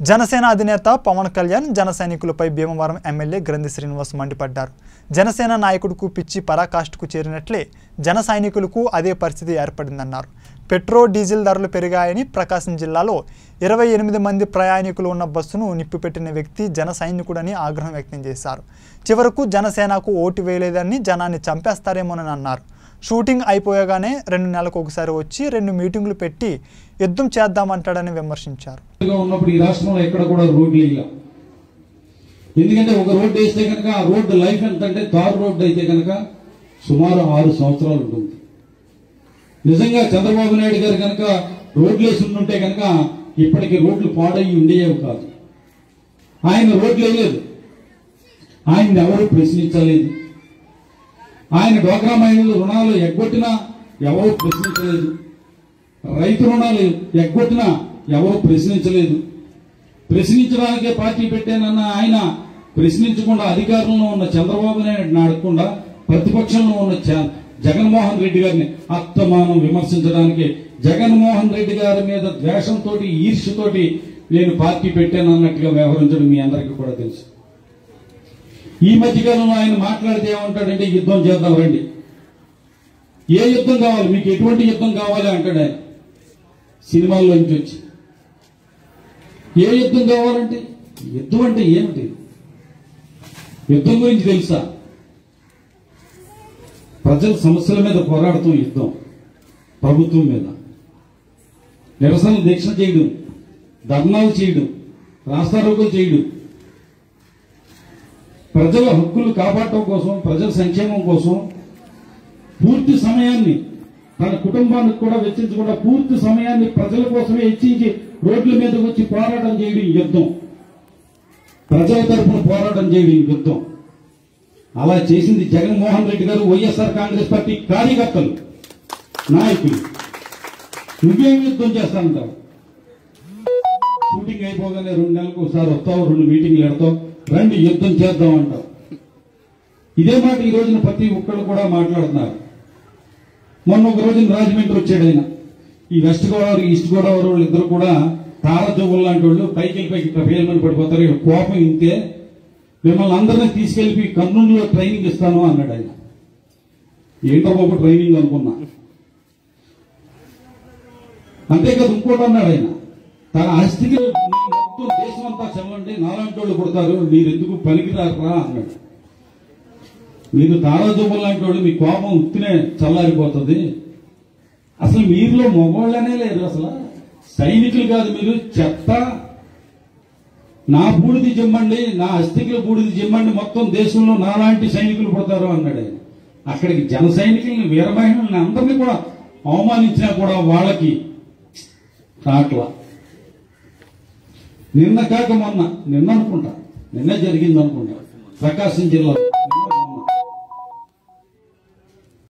జనసేన అధినేత పవన్ కళ్యాణ్ జన సైనికులపై భీమవరం ఎమ్మెల్యే గ్రంథి శ్రీనివాస్ మండిపడ్డారు జనసేన నాయకుడికు పిచ్చి పరాకాష్ఠకు చేరినట్లే జన సైనికులకు అదే పరిస్థితి ఏర్పడిందన్నారు పెట్రోల్ డీజిల్ ధరలు పెరిగాయని ప్రకాశం జిల్లాలో ఇరవై ఎనిమిది మంది ప్రయాణికులు ఉన్న బస్సును నిప్పిపెట్టిన వ్యక్తి జన సైనికుడని ఆగ్రహం వ్యక్తం చేశారు చివరకు జనసేనకు ఓటు వేయలేదని జనాన్ని చంపేస్తారేమోనని అన్నారు షూటింగ్ అయిపోయగానే రెండు నెలలకు ఒకసారి వచ్చి రెండు మీటింగులు పెట్టి యుద్ధం చేద్దామంటాడని విమర్శించారు గా ఉన్నప్పుడు ఈ రాష్ట్రంలో ఎక్కడ కూడా రోడ్లు వేయలేం ఎందుకంటే ఒక రోడ్డు వేస్తే కనుక ఆ రోడ్డు లైఫ్ ఎంత అంటే తారు రోడ్డు అయితే కనుక సుమారు ఆరు సంవత్సరాలు ఉంటుంది నిజంగా చంద్రబాబు నాయుడు గారు కనుక రోడ్లు వేసి ఉంటే కనుక ఇప్పటికి రోడ్లు పాడయ్యి ఉండేవి కాదు ఆయన రోడ్లు వేయలేదు ఆయన ఎవరు ప్రశ్నించలేదు ఆయన డోక్రా మహిళలు రుణాలు ఎగ్గొట్టినా ఎవరు ప్రశ్నించలేదు రైతు రుణాలు ఎగ్గొట్టినా ఎవరు ప్రశ్నించలేదు ప్రశ్నించడానికే పార్టీ పెట్టానన్న ఆయన ప్రశ్నించకుండా అధికారంలో ఉన్న చంద్రబాబు నాయుడు అడగకుండా ప్రతిపక్షంలో ఉన్న చ- జగన్మోహన్ రెడ్డి గారిని అత్తమానం విమర్శించడానికి జగన్మోహన్ రెడ్డి గారి మీద ద్వేషంతో ఈర్ష్యతోటి నేను పార్టీ పెట్టానన్నట్టుగా వ్యవహరించడం మీ అందరికీ కూడా తెలుసు ఈ మధ్యకాలంలో ఆయన మాట్లాడితే ఏమంటాడంటే యుద్ధం చేద్దాం రండి ఏ యుద్ధం కావాలి మీకు ఎటువంటి యుద్ధం కావాలి అంటాడు ఆయన సినిమాల్లో నుంచి వచ్చి ఏ యుద్ధం కావాలంటే యుద్ధం అంటే ఏమిటి యుద్ధం గురించి తెలుసా ప్రజల సమస్యల మీద పోరాడటం యుద్ధం ప్రభుత్వం మీద నిరసన దీక్ష చేయడం ధర్నాలు చేయడం రాస్తారోకలు చేయడం ప్రజల హక్కులు కాపాడటం కోసం ప్రజల సంక్షేమం కోసం పూర్తి సమయాన్ని తన కుటుంబానికి కూడా వెచ్చించకుండా పూర్తి సమయాన్ని ప్రజల కోసమే హెచ్చించి రోడ్ల మీదకి వచ్చి పోరాటం చేయడం యుద్ధం ప్రజల తరపున పోరాటం చేయడం యుద్ధం అలా చేసింది జగన్మోహన్ రెడ్డి గారు వైఎస్ఆర్ కాంగ్రెస్ పార్టీ కార్యకర్తలు నాయకులు నువ్వేం యుద్ధం చేస్తానంటావు షూటింగ్ అయిపోగానే రెండు నెలలకు ఒకసారి వస్తావు రెండు మీటింగ్లు పెడతావు రండి యుద్ధం చేద్దాం అంటావు ఇదే మాట ఈ రోజున ప్రతి ఒక్కళ్ళు కూడా మాట్లాడుతున్నారు మొన్న ఒక రోజున రాజమండ్రి వచ్చాడు ఆయన ఈ వెస్ట్ గోదావరి ఈస్ట్ గోదావరి వాళ్ళు ఇద్దరు కూడా తారజువ్వులు లాంటి వాళ్ళు పైకి వెళ్ళి పైకి పేర్మని పడిపోతారు ఇక్కడ కోపం ఇంతే మిమ్మల్ని అందరినీ తీసుకెళ్లి కర్నూలులో ట్రైనింగ్ ఇస్తాను అన్నాడు ఆయన ఏంటో బాబు ట్రైనింగ్ అనుకున్నా అంతేకాదు ఇంకోటి అన్నాడు ఆయన తన ఆస్తికి నీ మొత్తం దేశం అంతా చల్లండి నాలాంటి వాళ్ళు కొడతారు మీరు ఎందుకు పనికిరారా అన్నాడు మీరు తారాజుమ్మలు లాంటి వాళ్ళు మీ కోపం ఉత్తినే చల్లారిపోతుంది అసలు మీరులో మగవాళ్ళనే లేరు అసలు సైనికులు కాదు మీరు చెత్త నా బూడిది జిమ్మండి నా అస్థికుల బూడిది జిమ్మండి మొత్తం దేశంలో నాలాంటి సైనికులు పుడతారు అన్నాడు ఆయన అక్కడికి జన సైనికుల్ని వీర మహిళల్ని అందరినీ కూడా అవమానించినా కూడా వాళ్ళకి రాట్లా నిన్న కాక మొన్న నిన్న అనుకుంటా నిన్న జరిగింది అనుకుంటా ప్రకాశం జిల్లా